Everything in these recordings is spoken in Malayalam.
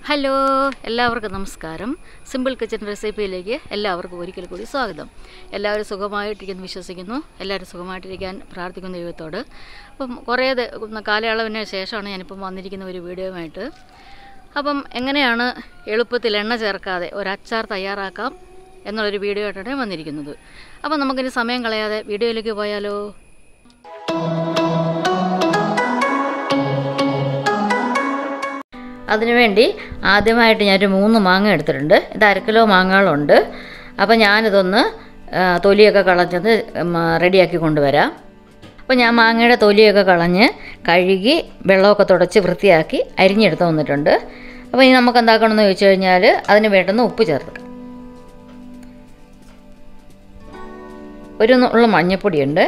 ഹലോ എല്ലാവർക്കും നമസ്കാരം സിമ്പിൾ കിച്ചൺ റെസിപ്പിയിലേക്ക് എല്ലാവർക്കും ഒരിക്കൽ കൂടി സ്വാഗതം എല്ലാവരും സുഖമായിട്ടിരിക്കുന്നു വിശ്വസിക്കുന്നു എല്ലാവരും സുഖമായിട്ടിരിക്കാൻ പ്രാർത്ഥിക്കുന്ന ദൈവത്തോട് അപ്പം കുറേ ദ- കാലയളവിന് ശേഷമാണ് ഞാനിപ്പം വന്നിരിക്കുന്ന ഒരു വീഡിയോയുമായിട്ട് അപ്പം എങ്ങനെയാണ് എളുപ്പത്തിൽ എണ്ണ ചേർക്കാതെ ഒരു അച്ചാർ തയ്യാറാക്കാം എന്നുള്ളൊരു വീഡിയോ ആയിട്ടാണ് ഞാൻ വന്നിരിക്കുന്നത് അപ്പം നമുക്കിനി സമയം കളയാതെ വീഡിയോയിലേക്ക് പോയാലോ അതിനുവേണ്ടി ആദ്യമായിട്ട് ഞാനൊരു മൂന്ന് മാങ്ങ എടുത്തിട്ടുണ്ട് ഇത് അര കിലോ മാങ്ങകളുണ്ട് അപ്പോൾ ഞാനിതൊന്ന് ആ, തൊലിയൊക്കെ കളഞ്ഞത് ഉം, റെഡിയാക്കി കൊണ്ടുവരാം അപ്പോൾ ഞാൻ മാങ്ങയുടെ തൊലിയൊക്കെ കളഞ്ഞ് കഴുകി വെള്ളമൊക്കെ തുടച്ച് വൃത്തിയാക്കി അരിഞ്ഞെടുത്ത് വന്നിട്ടുണ്ട് അപ്പോൾ ഇനി നമുക്ക് എന്താക്കണമെന്ന് ചോദിച്ചു കഴിഞ്ഞാൽ അതിന് വേണ്ടുന്ന ഉപ്പ് ചേർക്കാം ഒരു ഉള്ള മഞ്ഞപ്പൊടിയുണ്ട്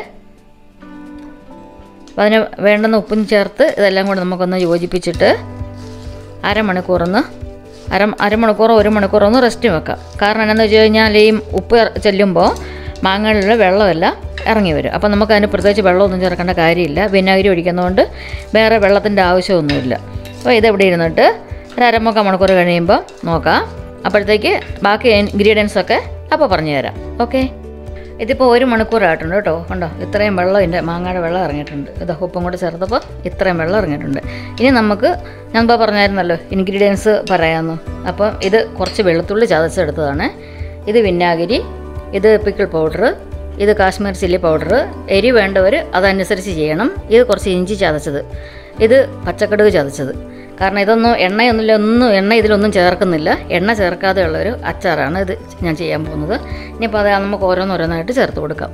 അപ്പോൾ അതിന് വേണ്ടുന്ന ഉപ്പും ചേർത്ത് ഇതെല്ലാം കൂടെ നമുക്കൊന്ന് യോജിപ്പിച്ചിട്ട് അരമണിക്കൂറൊന്ന് അര അരമണിക്കൂറോ ഒരു മണിക്കൂറോ ഒന്ന് റെസ്റ്റ് വെക്കാം കാരണം എന്താണെന്ന് വെച്ച് കഴിഞ്ഞാൽ ഈ ഉപ്പ് ചെല്ലുമ്പോൾ മാങ്ങകളിലെ വെള്ളമെല്ലാം ഇറങ്ങി വരും അപ്പോൾ നമുക്ക് അതിന് പ്രത്യേകിച്ച് വെള്ളമൊന്നും ചേർക്കേണ്ട കാര്യമില്ല വിനാഗിരി ഒഴിക്കുന്നതുകൊണ്ട് വേറെ വെള്ളത്തിൻ്റെ ആവശ്യമൊന്നുമില്ല അപ്പോൾ ഇതെവിടെ ഇരുന്നിട്ട് ഒരു അരമുക്കാൽ മണിക്കൂർ കഴിയുമ്പോൾ നോക്കാം അപ്പോഴത്തേക്ക് ബാക്കി ഇൻഗ്രീഡിയൻസ് ഒക്കെ അപ്പോൾ പറഞ്ഞു തരാം ഓക്കെ ഇതിപ്പോൾ ഒരു മണിക്കൂറായിട്ടുണ്ട് കേട്ടോ കണ്ടോ ഇത്രയും വെള്ളം ഇതിൻ്റെ മാങ്ങയുടെ വെള്ളം ഇറങ്ങിയിട്ടുണ്ട് ഇത് ഉപ്പും കൂടെ ചേർത്തപ്പോൾ ഇത്രയും വെള്ളം ഇറങ്ങിയിട്ടുണ്ട് ഇനി നമുക്ക് ഞാൻ ഇപ്പോൾ പറഞ്ഞായിരുന്നല്ലോ ഇൻഗ്രീഡിയൻസ് പറയാമെന്ന് അപ്പം ഇത് കുറച്ച് വെളുത്തുള്ളി ചതച്ചെടുത്തതാണ് ഇത് വിനാഗിരി ഇത് പിക്കിൾ പൗഡർ ഇത് കാശ്മീർ ചില്ലി പൗഡർ എരി വേണ്ടവർ അതനുസരിച്ച് ചെയ്യണം ഇത് കുറച്ച് ഇഞ്ചി ചതച്ചത് ഇത് പച്ചക്കടുക് ചതച്ചത് കാരണം ഇതൊന്നും എണ്ണയൊന്നുമില്ല ഒന്നും എണ്ണ ഇതിലൊന്നും ചേർക്കുന്നില്ല എണ്ണ ചേർക്കാതെ ഉള്ളൊരു അച്ചാറാണ് ഇത് ഞാൻ ചെയ്യാൻ പോകുന്നത് ഇനിയിപ്പോൾ അത് നമുക്ക് ഓരോന്നോരോന്നായിട്ട് ചേർത്ത് കൊടുക്കാം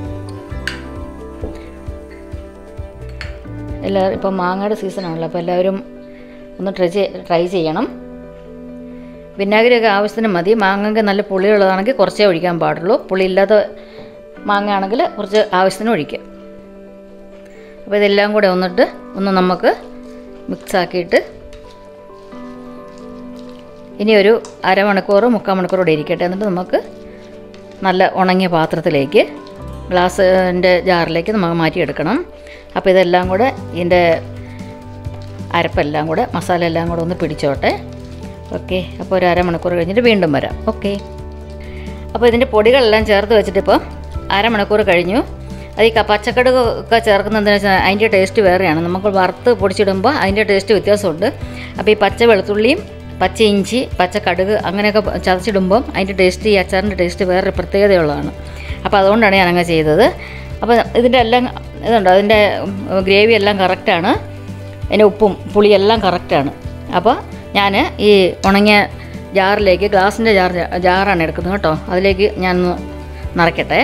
എല്ലാവരും ഇപ്പം മാങ്ങയുടെ സീസണാണല്ലോ അപ്പോൾ എല്ലാവരും ഒന്ന് ട്രൈ ചെയ് ട്രൈ ചെയ്യണം വിനാഗിരിയൊക്കെ ആവശ്യത്തിന് മതി മാങ്ങയ്ക്ക് നല്ല പുളിയുള്ളതാണെങ്കിൽ കുറച്ചേ ഒഴിക്കാൻ പാടുള്ളൂ പുളിയില്ലാത്ത മാങ്ങ ആണെങ്കിൽ കുറച്ച് ആവശ്യത്തിന് ഒഴിക്കാം അപ്പോൾ ഇതെല്ലാം കൂടെ ഒന്നിട്ട് ഒന്ന് നമുക്ക് മിക്സ് ആക്കിയിട്ട് ഇനി ഒരു അരമണിക്കൂർ മുക്കാൽ മണിക്കൂർ കൂടെ ഇരിക്കട്ടെ എന്നിട്ട് നമുക്ക് നല്ല ഉണങ്ങിയ പാത്രത്തിലേക്ക് ഗ്ലാസിൻ്റെ ജാറിലേക്ക് നമുക്ക് മാറ്റിയെടുക്കണം അപ്പോൾ ഇതെല്ലാം കൂടെ ഇതിൻ്റെ അരപ്പെല്ലാം കൂടെ മസാല എല്ലാം കൂടെ ഒന്ന് പിടിച്ചോട്ടെ ഓക്കെ അപ്പോൾ ഒരു അരമണിക്കൂർ കഴിഞ്ഞിട്ട് വീണ്ടും വരാം ഓക്കെ അപ്പോൾ ഇതിൻ്റെ പൊടികളെല്ലാം ചേർത്ത് വെച്ചിട്ട് ഇപ്പോൾ അരമണിക്കൂർ കഴിഞ്ഞു അത് ഈ ക- പച്ചക്കടുക് ഒക്കെ ചേർക്കുന്നതെന്ന് വെച്ചാൽ അതിൻ്റെ ടേസ്റ്റ് വേറെയാണ് നമുക്ക് വറുത്ത് പൊടിച്ചിടുമ്പോൾ അതിൻ്റെ ടേസ്റ്റ് വ്യത്യാസമുണ്ട് അപ്പോൾ ഈ പച്ച വെളുത്തുള്ളിയും പച്ച ഇഞ്ചി പച്ച കടുക് അങ്ങനെയൊക്കെ പ- ചതച്ചിടുമ്പം അതിൻ്റെ ടേസ്റ്റ് ഈ അച്ചാറിൻ്റെ ടേസ്റ്റ് വേറൊരു പ്രത്യേകതയുള്ളതാണ് അപ്പോൾ അതുകൊണ്ടാണ് ഞാൻ അങ്ങനെ ചെയ്തത് അപ്പോൾ ഇതിൻ്റെ എല്ലാം ഇതുണ്ട് അതിൻ്റെ ഗ്രേവി എല്ലാം കറക്റ്റാണ് അതിൻ്റെ ഉപ്പും പുളിയെല്ലാം കറക്റ്റാണ് അപ്പോൾ ഞാൻ ഈ ഉണങ്ങിയ ജാറിലേക്ക് ഗ്ലാസിൻ്റെ ജാർ ജാറാണ് എടുക്കുന്നത് കേട്ടോ അതിലേക്ക് ഞാനൊന്ന് നിറയ്ക്കട്ടെ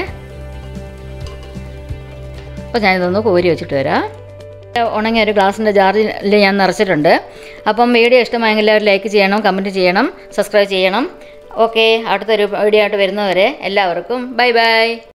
അപ്പോൾ ഞാനിതൊന്ന് കോരി വെച്ചിട്ട് വരാം ഉണങ്ങിയ ഒരു ഗ്ലാസിൻ്റെ ജാറിൽ ഞാൻ നിറച്ചിട്ടുണ്ട് അപ്പം വീഡിയോ ഇഷ്ടമായെങ്കിൽ എല്ലാവരും ലൈക്ക് ചെയ്യണം കമൻറ്റ് ചെയ്യണം സബ്സ്ക്രൈബ് ചെയ്യണം ഓക്കെ അടുത്തൊരു വീഡിയോ ആയിട്ട് വരുന്നവരെ എല്ലാവർക്കും ബൈ ബൈ